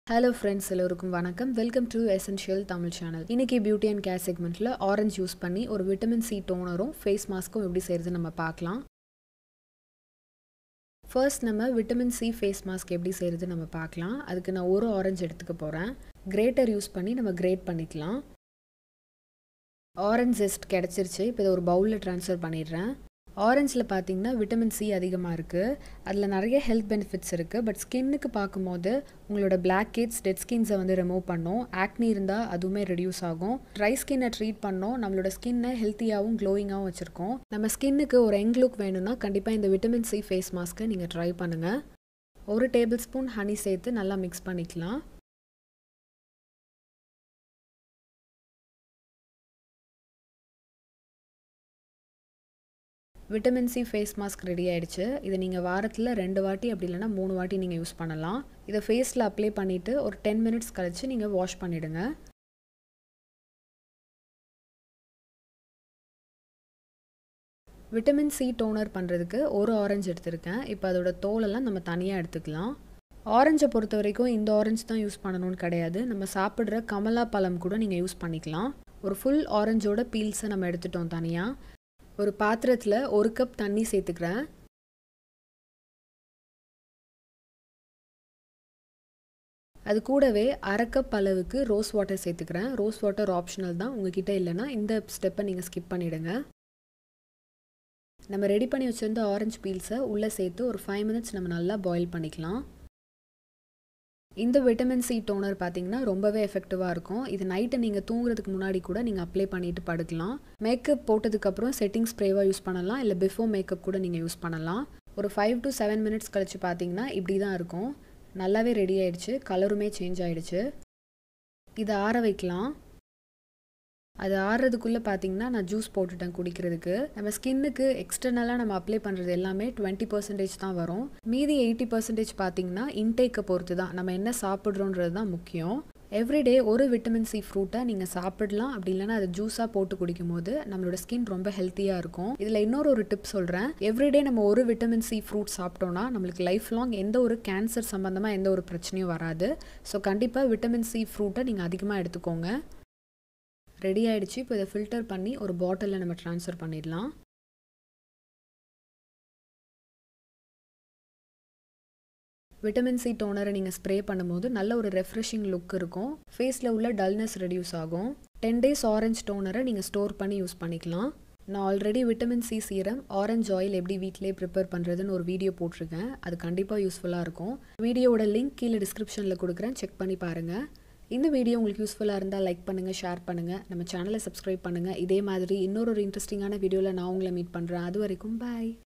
hello friends எல்லோருக்கும் வணக்கம் welcome to essential Tamil channel இன்னைக்கு பியூட்டி அண்ட் கேர் செக்மெண்ட்டில் ஆரஞ்சு யூஸ் பண்ணி ஒரு விட்டமின் சி டோனரும் ஃபேஸ் மாஸ்க்கும் எப்படி செய்கிறது நம்ம பார்க்கலாம் ஃபர்ஸ்ட் நம்ம விட்டமின் சி ஃபேஸ் மாஸ்க் எப்படி செய்கிறது நம்ம பார்க்கலாம் அதுக்கு நான் ஒரு ஆரஞ்சு எடுத்துக்க போகிறேன் கிரேட்டர் யூஸ் பண்ணி நம்ம கிரேட் பண்ணிக்கலாம் ஆரஞ்ச் ஜெஸ்ட் கிடச்சிருச்சு இப்போ இதை ஒரு பவுலில் ட்ரான்ஸ்ஃபர் பண்ணிடுறேன் ஆரஞ்சில் பார்த்தீங்கன்னா விட்டமின் சி அதிகமாக இருக்குது அதில் நிறைய ஹெல்த் பெனிஃபிட்ஸ் இருக்குது பட் ஸ்கின்னுக்கு பார்க்கும்போது உங்களோட பிளாக் கேட்ஸ் டெட் ஸ்கின்ஸை வந்து ரிமூவ் பண்ணும் ஆக்னி இருந்தால் அதுவுமே ரெடியூஸ் ஆகும் ட்ரை ஸ்கின்னை ட்ரீட் பண்ணோம் நம்மளோட ஸ்கின்னை ஹெல்த்தியாகவும் க்ளோயிங்காகவும் வச்சுருக்கோம் நம்ம ஸ்கின்னுக்கு ஒரு யங் லுக் வேணும்னா கண்டிப்பாக இந்த விட்டமின் சி ஃபேஸ் மாஸ்க்கை நீங்கள் ட்ரை பண்ணுங்கள் ஒரு டேபிள் ஸ்பூன் ஹனி சேர்த்து நல்லா மிக்ஸ் பண்ணிக்கலாம் vitamin C face mask ready ஆகிடுச்சு இதை நீங்கள் வாரத்தில் ரெண்டு வாட்டி அப்படி இல்லைனா மூணு வாட்டி நீங்கள் யூஸ் பண்ணலாம் இதை ஃபேஸில் அப்ளை பண்ணிவிட்டு ஒரு டென் மினிட்ஸ் கழித்து நீங்கள் வாஷ் பண்ணிவிடுங்க விட்டமின் சி டோனர் பண்ணுறதுக்கு ஒரு ஆரஞ்சு எடுத்திருக்கேன் இப்போ அதோட தோலெல்லாம் நம்ம தனியாக எடுத்துக்கலாம் ஆரஞ்சை பொறுத்த வரைக்கும் இந்த ஆரஞ்சு தான் யூஸ் பண்ணணும்னு கிடையாது நம்ம சாப்பிட்ற கமலா பழம் கூட நீங்கள் யூஸ் பண்ணிக்கலாம் ஒரு ஃபுல் ஆரஞ்சோட பீல்ஸை நம்ம எடுத்துட்டோம் தனியாக ஒரு பாத்திரத்தில் ஒரு கப் தண்ணி சேர்த்துக்கிறேன் அது கூடவே அரை கப் அளவுக்கு ரோஸ் வாட்டர் சேர்த்துக்கிறேன் ரோஸ் வாட்டர் ஆப்ஷனல் தான் உங்ககிட்ட இல்லைன்னா இந்த ஸ்டெப்பை நீங்கள் ஸ்கிப் பண்ணிவிடுங்க நம்ம ரெடி பண்ணி வச்சுருந்த ஆரஞ்சு பீல்ஸை உள்ளே சேர்த்து ஒரு ஃபைவ் மினிட்ஸ் நம்ம நல்லா பாயில் பண்ணிக்கலாம் இந்த விட்டமின் சி டோனர் பார்த்தீங்கன்னா ரொம்பவே எஃபெக்டிவாக இருக்கும் இது நைட்டு நீங்கள் தூங்குறதுக்கு முன்னாடி கூட நீங்கள் அப்ளை பண்ணிவிட்டு படுக்கலாம் மேக்கப் போட்டதுக்கப்புறம் செட்டிங் ஸ்ப்ரேவாக யூஸ் பண்ணலாம் இல்லை பிஃபோர் மேக்கப் கூட நீங்கள் யூஸ் பண்ணலாம் ஒரு ஃபைவ் டு செவன் மினிட்ஸ் கழிச்சு பார்த்தீங்கன்னா இப்படி தான் இருக்கும் நல்லாவே ரெடி ஆயிடுச்சு கலருமே சேஞ்ச் ஆகிடுச்சு இதை ஆற வைக்கலாம் அது ஆறுறதுக்குள்ளே பார்த்தீங்கன்னா நான் ஜூஸ் போட்டுட்டேன் குடிக்கிறதுக்கு நம்ம ஸ்கின்னுக்கு எக்ஸ்டர்னலாக நம்ம அப்ளை பண்ணுறது எல்லாமே டுவெண்ட்டி பர்சன்டேஜ் தான் வரும் மீதி எயிட்டி பர்சன்டேஜ் பார்த்தீங்கன்னா இன்டேக்கை பொறுத்து தான் நம்ம என்ன சாப்பிட்றோன்றது தான் முக்கியம் எவ்ரிடே ஒரு விட்டமின் சி ஃப்ரூட்டை நீங்கள் சாப்பிடலாம் அப்படி இல்லைனா அதை ஜூஸாக போட்டு குடிக்கும் போது நம்மளோட ஸ்கின் ரொம்ப ஹெல்த்தியாக இருக்கும் இதில் இன்னொரு ஒரு டிப் சொல்கிறேன் எவ்ரிடே நம்ம ஒரு விட்டமின் சி ஃப்ரூட் சாப்பிட்டோன்னா நம்மளுக்கு லைஃப் லாங் எந்த ஒரு கேன்சர் சம்மந்தமாக எந்த ஒரு பிரச்சனையும் வராது ஸோ கண்டிப்பாக விட்டமின் சி ஃப்ரூட்டை நீங்கள் அதிகமாக எடுத்துக்கோங்க ரெடி ஆகிடுச்சு இப்போ இதை ஃபில்டர் பண்ணி ஒரு பாட்டிலில் நம்ம ட்ரான்ஸ்ஃபர் பண்ணிடலாம் விட்டமின் சி டோனரை நீங்கள் ஸ்ப்ரே பண்ணும்போது நல்ல ஒரு ரெஃப்ரெஷிங் லுக் இருக்கும் ஃபேஸில் உள்ள டல்னஸ் ரெடியூஸ் ஆகும் டென் டேஸ் ஆரஞ்ச் டோனரை நீங்கள் ஸ்டோர் பண்ணி யூஸ் பண்ணிக்கலாம் நான் already vitamin C serum orange oil எப்படி வீட்டிலே ப்ரிப்பேர் பண்ணுறதுன்னு ஒரு வீடியோ போட்டிருக்கேன் அது கண்டிப்பாக யூஸ்ஃபுல்லாக இருக்கும் வீடியோவோட லிங்க் கீழே டிஸ்கிரிப்ஷனில் கொடுக்குறேன் செக் பண்ணி பாருங்கள் இந்த வீடியோ உங்களுக்கு யூஸ்ஃபுல்லாக இருந்தால் லைக் பண்ணுங்கள் ஷேர் பண்ணுங்கள் நம்ம சேனலை சப்ஸ்கிரைப் பண்ணுங்கள் இதே மாதிரி இன்னொரு ஒரு இன்ட்ரெஸ்டிங்கான வீடியோவில் நான் உங்களை மீட் பண்ணுறேன் அது வரைக்கும் பாய்